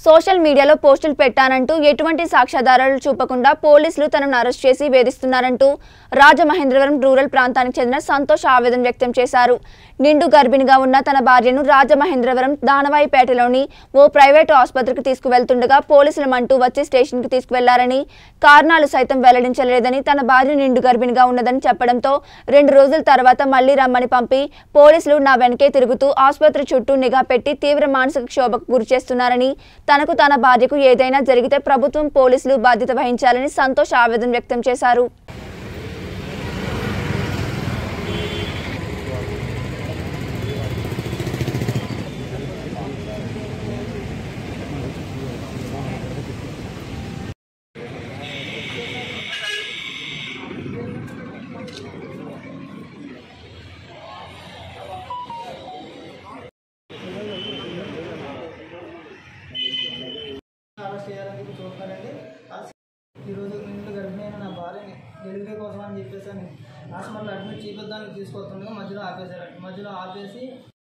social మీడియాలో పోస్టులు పెట్టానంటూ ఎటువంటి సాక్ష్యాధారాలు చూపకుండా పోలీసులు తనను అరెస్ట్ చేసి వేధిస్తున్నారంటూ రాజమహేంద్రవరం రూరల్ ప్రాంతానికి చెందిన సంతోష్ ఆవేదన వ్యక్తం చేశారు నిండు గర్భిణిగా ఉన్న తన భార్యను రాజమహేంద్రవరం దానవాయిపేటలోని ఓ ప్రైవేటు ఆసుపత్రికి తీసుకువెళ్తుండగా పోలీసులమంటూ వచ్చి స్టేషన్కి తీసుకువెళ్లారని కారణాలు సైతం వెల్లడించలేదని తన భార్య నిండు గర్భిణిగా ఉన్నదని చెప్పడంతో రెండు రోజుల తర్వాత మళ్లీ రమ్మని పంపి పోలీసులు నా వెనకే తిరుగుతూ ఆసుపత్రి చుట్టూ నిఘా పెట్టి తీవ్ర మానసిక క్షోభకు గురి చేస్తున్నారని తనకు తన భార్యకు ఏదైనా జరిగితే ప్రభుత్వం పోలీసులు బాధ్యత వహించాలని సంతోష్ ఆవేదన వ్యక్తం చేశారు అరెస్ట్ చేయాలని చెప్పి చూస్తున్నారండి అరెస్ట్ ఈరోజు నిండు గర్భిణి అయిన నా భార్యని డెలివరీ కోసం అని చెప్పేసి అని హాస్పిటల్ అడ్మిట్ చేపిద్దానికి తీసుకొస్తుండగా మధ్యలో ఆపేశారండి మధ్యలో ఆపేసి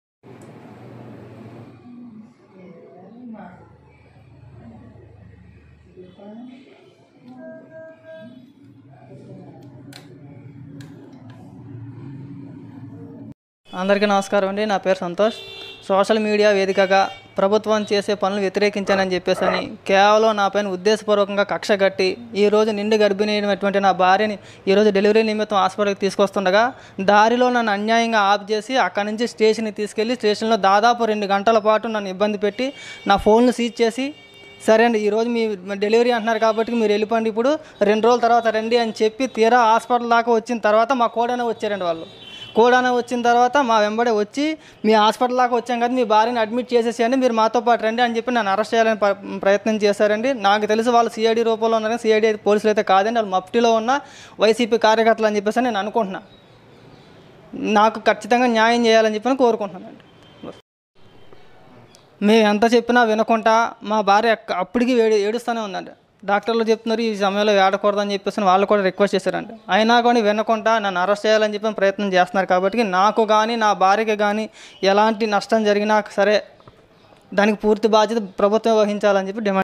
అందరికీ నమస్కారం అండి నా పేరు సంతోష్ సోషల్ మీడియా వేదికగా ప్రభుత్వం చేసే పనులు వ్యతిరేకించానని చెప్పేసి అని కేవలం నా పైన ఉద్దేశపూర్వకంగా కక్ష కట్టి ఈరోజు నిండు గర్భిణి అయినటువంటి నా భార్యని ఈరోజు డెలివరీ నిమిత్తం హాస్పిటల్కి తీసుకొస్తుండగా దారిలో నన్ను అన్యాయంగా ఆఫ్ చేసి అక్కడి నుంచి స్టేషన్కి తీసుకెళ్ళి స్టేషన్లో దాదాపు రెండు గంటల పాటు నన్ను ఇబ్బంది పెట్టి నా ఫోన్ను సీజ్ చేసి సరే అండి ఈరోజు మీ డెలివరీ అంటున్నారు కాబట్టి మీరు వెళ్ళిపోండి ఇప్పుడు రెండు రోజుల తర్వాత రండి అని చెప్పి తీరా హాస్పిటల్ దాకా వచ్చిన తర్వాత మా కోడనే వచ్చారండి వాళ్ళు కోడాన వచ్చిన తర్వాత మా వెంబడే వచ్చి మీ హాస్పిటల్ దాకా వచ్చాం కదా మీ భార్యని అడ్మిట్ చేసేసేయండి మీరు మాతో పాటు రండి అని చెప్పి నన్ను అరెస్ట్ చేయాలని ప్ర- ప్రయత్నం చేశారండి నాకు తెలిసి వాళ్ళు సిఐడి రూపంలో ఉన్నారు సిఐడి పోలీసులు అయితే కాదండి వాళ్ళు మఫ్టీలో ఉన్న వైసీపీ కార్యకర్తలు అని చెప్పేసి నేను అనుకుంటున్నా నాకు ఖచ్చితంగా న్యాయం చేయాలని చెప్పి నేను కోరుకుంటున్నానండి మేము ఎంత చెప్పినా వినకుండా మా భార్య అక్క- అప్పటికి వేడి ఏడుస్తూనే ఉందండి డాక్టర్లు చెప్తున్నారు ఈ సమయంలో ఏడకూడదని చెప్పేసి వాళ్ళు కూడా రిక్వెస్ట్ చేశారండి అయినా కానీ వినకుండా నన్ను అరెస్ట్ చేయాలని చెప్పి ప్రయత్నం చేస్తున్నారు కాబట్టి నాకు కానీ నా భార్యకి కానీ ఎలాంటి నష్టం జరిగినా సరే దానికి పూర్తి బాధ్యత ప్రభుత్వం వహించాలని చెప్పి డిమాండ్